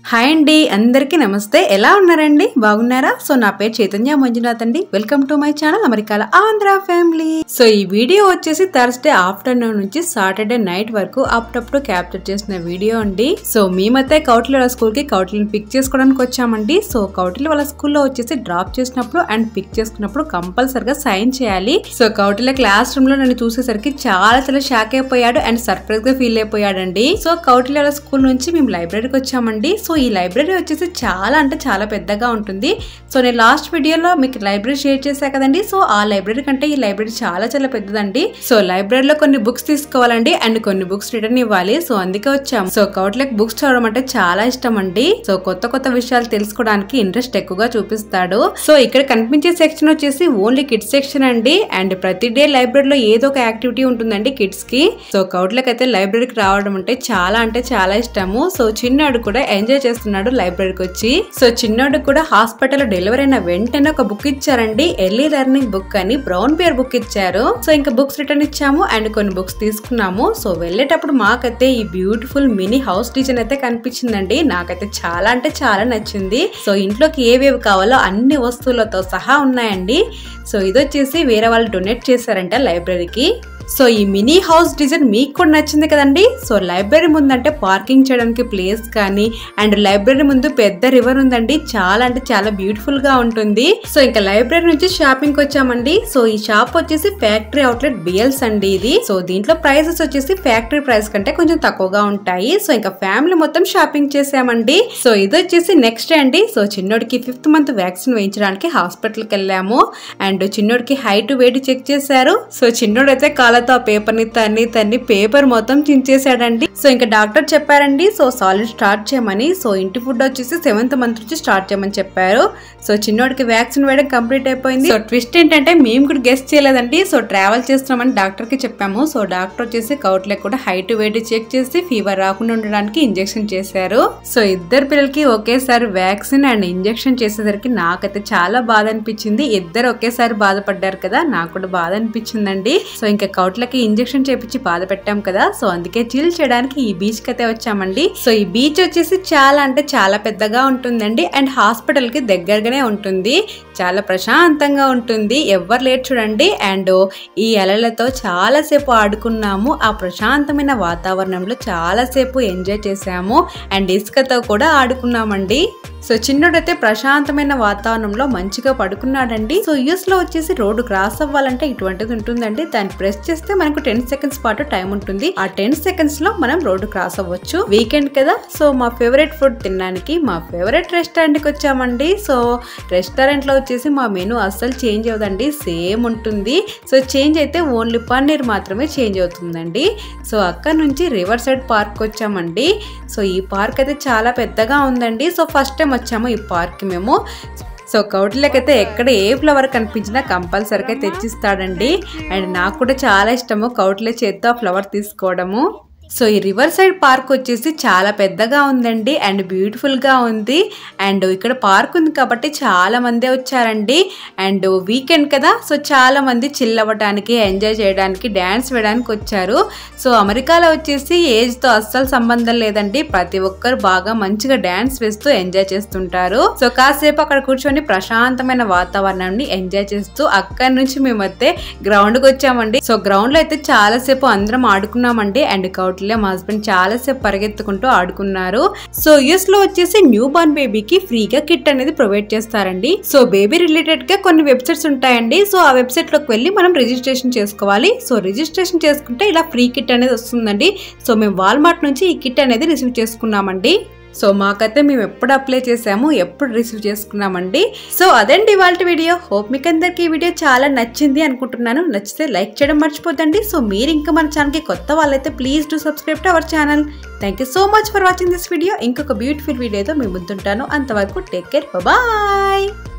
hi అండి అందరికీ నమస్తే ఎలా ఉన్నారండి బాగున్నారా సో నా పేరు చైతన్య మంజునాథ్ అండి వెల్కమ్ టు మై ఛానల్ అమెరికాల ఆంధ్ర ఫ్యామిలీ సో ఈ వీడియో వచ్చేసి థర్స్డే ఆఫ్టర్నూన్ నుంచి సాటర్డే నైట్ వరకు అప్పుడప్పుడు క్యాప్చర్ చేసిన వీడియో అండి సో మేమైతే కౌటిల్య వాళ్ళ స్కూల్ కి కౌటిల్ని పిక్ చేసుకోవడానికి వచ్చామండి సో కౌటిల్య వాళ్ళ స్కూల్లో వచ్చేసి డ్రాప్ చేసినప్పుడు అండ్ పిక్ చేసుకున్నప్పుడు కంపల్సరిగా సైన్ చేయాలి సో కౌటిల్య క్లాస్ రూమ్ లో నన్ను చూసేసరికి చాలా చాలా షాక్ అయిపోయాడు అండ్ సర్ప్రైజ్ గా ఫీల్ అయిపోయాడండి సో కౌటిల్య వాళ్ళ స్కూల్ నుంచి మేము లైబ్రరీకి వచ్చామండి సో ఈ లైబ్రరీ వచ్చేసి చాలా అంటే చాలా పెద్దగా ఉంటుంది సో నేను లాస్ట్ వీడియోలో మీకు లైబ్రరీ షేర్ చేశా కదండి సో ఆ లైబ్రరీ కంటే ఈ లైబ్రరీ చాలా చాలా పెద్దదండి సో లైబ్రరీలో కొన్ని బుక్స్ తీసుకోవాలండి అండ్ కొన్ని బుక్స్ రిటర్న్ ఇవ్వాలి సో అందుకే వచ్చాం సో కౌట్లకి బుక్స్ చదవడం అంటే చాలా ఇష్టం అండి సో కొత్త కొత్త విషయాలు తెలుసుకోవడానికి ఇంట్రెస్ట్ ఎక్కువగా చూపిస్తాడు సో ఇక్కడ కనిపించే సెక్షన్ వచ్చేసి ఓన్లీ కిడ్స్ సెక్షన్ అండి అండ్ ప్రతి డే లైబ్రరీలో ఏదో ఒక యాక్టివిటీ ఉంటుందండి కిడ్స్ కి సో కౌట్లకి అయితే లైబ్రరీకి రావడం అంటే చాలా అంటే చాలా ఇష్టము సో చిన్నాడు కూడా ఎంజాయ్ చేస్తున్నాడు లైబ్రరీకి వచ్చి సో చిన్నోడు కూడా హాస్పిటల్ డెలివరీ అయిన వెంటనే ఒక బుక్ ఇచ్చారండి ఎర్లీ లెర్నింగ్ బుక్ అని బ్రౌన్ పేర్ బుక్ ఇచ్చారు సో ఇంకా బుక్స్ రిటర్న్ ఇచ్చాము అండ్ కొన్ని బుక్స్ తీసుకున్నాము సో వెళ్ళేటప్పుడు మాకైతే ఈ బ్యూటిఫుల్ మినీ హౌస్ డిజైన్ అయితే కనిపించిందండి నాకైతే చాలా అంటే చాలా నచ్చింది సో ఇంట్లోకి ఏవేవి కావాలో అన్ని వస్తువులతో సహా ఉన్నాయండి సో ఇది వచ్చేసి వేరే వాళ్ళు డొనేట్ చేశారంట లైబ్రరీకి సో ఈ మినీ హౌస్ డిజైన్ మీకు కూడా నచ్చింది కదండి సో లైబ్రరీ ముందంటే పార్కింగ్ చేయడానికి ప్లేస్ కానీ అండ్ లైబ్రరీ ముందు పెద్ద రివర్ ఉందండి చాలా అంటే చాలా బ్యూటిఫుల్ గా ఉంటుంది సో ఇంకా లైబ్రరీ నుంచి షాపింగ్ వచ్చామండి సో ఈ షాప్ వచ్చేసి ఫ్యాక్టరీ అవుట్లెట్ బిఎల్స్ అండి ఇది సో దీంట్లో ప్రైసెస్ వచ్చేసి ఫ్యాక్టరీ ప్రైస్ కంటే కొంచెం తక్కువగా ఉంటాయి సో ఇంకా ఫ్యామిలీ మొత్తం షాపింగ్ చేసామండి సో ఇది వచ్చేసి నెక్స్ట్ అండి సో చిన్నోడికి ఫిఫ్త్ మంత్ వ్యాక్సిన్ వేయించడానికి హాస్పిటల్కి వెళ్ళాము అండ్ చిన్నోడికి హైట్ వెయిట్ చెక్ చేశారు సో చిన్నోడు అయితే కాలతో ఆ పేపర్ ని తన్ని తన్ని పేపర్ మొత్తం చించేశాడండి సో ఇంకా డాక్టర్ చెప్పారండి సో సాలిడ్ స్టార్ట్ చేయమని సో ఇంటి ఫుడ్ వచ్చేసి సెవెంత్ మంత్ నుంచి స్టార్ట్ చేయమని చెప్పారు సో చిన్నోడికి వ్యాక్సిన్ వేయడం కంప్లీట్ అయిపోయింది సో ట్విస్ట్ ఏంటంటే మేము కూడా గెస్ట్ చేయలేదండి సో ట్రావెల్ చేస్తున్నామని డాక్టర్ కి చెప్పాము సో డాక్టర్ వచ్చేసి కౌట్లే కూడా హైట్ వెయిట్ చెక్ చేసి ఫీవర్ రాకుండా ఉండడానికి ఇంజెక్షన్ చేశారు సో ఇద్దరు పిల్లలకి ఒకేసారి వ్యాక్సిన్ అండ్ ఇంజెక్షన్ చేసేసరికి నాకైతే చాలా బాధ అనిపించింది ఇద్దరు ఒకేసారి బాధపడ్డారు కదా నాకు కూడా బాధ అనిపించిందండి సో ఇంకా కౌట్లకి ఇంజెక్షన్ చేపించి బాధ పెట్టాం కదా సో అందుకే చిల్ చేయడానికి ఈ బీచ్ కి అయితే వచ్చామండి సో ఈ బీచ్ వచ్చేసి చాలా అంటే చాలా పెద్దగా ఉంటుందండి అండ్ హాస్పిటల్ కి దగ్గరగానే ఉంటుంది చాలా ప్రశాంతంగా ఉంటుంది ఎవరు లేరు చూడండి అండ్ ఈ అలలతో చాలాసేపు ఆడుకున్నాము ఆ ప్రశాంతమైన వాతావరణంలో చాలాసేపు ఎంజాయ్ చేసాము అండ్ ఇసుకతో కూడా ఆడుకున్నామండి సో చిన్నోడైతే ప్రశాంతమైన వాతావరణంలో మంచిగా పడుకున్నాడండి సో యూఎస్ లో వచ్చేసి రోడ్డు క్రాస్ అవ్వాలంటే ఇటువంటిది ఉంటుందండి దాన్ని ప్రెస్ చేస్తే మనకు టెన్ సెకండ్స్ పాటు టైం ఉంటుంది ఆ టెన్ సెకండ్స్ లో మనం రోడ్డు క్రాస్ అవ్వచ్చు వీకెండ్ కదా సో మా ఫేవరెట్ ఫుడ్ తినడానికి మా ఫేవరెట్ రెస్టారెంట్ కి వచ్చామండి సో రెస్టారెంట్ లో వచ్చేసి మా మెనూ అస్సలు చేంజ్ అవ్వదండి సేమ్ ఉంటుంది సో చేంజ్ అయితే ఓన్లీ పన్నీర్ మాత్రమే చేంజ్ అవుతుందండి సో అక్కడ నుంచి రివర్ సైడ్ పార్క్ వచ్చామండి సో ఈ పార్క్ అయితే చాలా పెద్దగా ఉందండి సో ఫస్ట్ టైం వచ్చాము ఈ పార్క్ మేము సో కౌటిలకైతే ఎక్కడ ఏ ఫ్లవర్ కనిపించినా కంపల్సరీగా తెచ్చిస్తాడండి అండ్ నాకు కూడా చాలా ఇష్టము కౌటిల చేత్తో ఆ ఫ్లవర్ తీసుకోవడము సో ఈ రివర్ సైడ్ పార్క్ వచ్చేసి చాలా పెద్దగా ఉందండి అండ్ బ్యూటిఫుల్గా ఉంది అండ్ ఇక్కడ పార్క్ ఉంది కాబట్టి చాలా మంది వచ్చారండి అండ్ వీకెండ్ కదా సో చాలా మంది చిల్ అవ్వడానికి ఎంజాయ్ చేయడానికి డ్యాన్స్ వేయడానికి వచ్చారు సో అమెరికాలో వచ్చేసి ఏజ్తో అస్సలు సంబంధం లేదండి ప్రతి ఒక్కరు బాగా మంచిగా డ్యాన్స్ వేస్తూ ఎంజాయ్ చేస్తుంటారు సో కాసేపు అక్కడ కూర్చొని ప్రశాంతమైన వాతావరణాన్ని ఎంజాయ్ చేస్తూ అక్కడి నుంచి మేమైతే గ్రౌండ్కి వచ్చామండి సో గ్రౌండ్లో అయితే చాలాసేపు అందరం ఆడుకున్నామండి అండ్ కౌట్ అవుట్లే మా హస్బెండ్ చాలాసేపు పరిగెత్తుకుంటూ ఆడుకున్నారు సో యుఎస్ లో వచ్చేసి న్యూ బార్న్ బేబీకి ఫ్రీగా కిట్ అనేది ప్రొవైడ్ చేస్తారండి సో బేబీ రిలేటెడ్ గా కొన్ని వెబ్సైట్స్ ఉంటాయండి సో ఆ వెబ్సైట్ లోకి వెళ్ళి మనం రిజిస్ట్రేషన్ చేసుకోవాలి సో రిజిస్ట్రేషన్ చేసుకుంటే ఇలా ఫ్రీ కిట్ అనేది వస్తుందండి సో మేము వాల్మార్ట్ నుంచి ఈ కిట్ అనేది రిసీవ్ చేసుకున్నామండి సో మాకైతే మేము ఎప్పుడు అప్లై చేసాము ఎప్పుడు రిసీవ్ చేసుకున్నామండి సో అదండి ఇవాళ వీడియో హోప్ మీకు అందరికి ఈ వీడియో చాలా నచ్చింది అనుకుంటున్నాను నచ్చితే లైక్ చేయడం మర్చిపోద్దండి సో మీరు ఇంకా మన ఛానల్కి కొత్త వాళ్ళైతే please do subscribe to our channel thank you so much for watching this video ఇంకొక బ్యూటిఫుల్ వీడియోతో మేము ముందుంటాను అంతవరకు టేక్ కేర్ బాయ్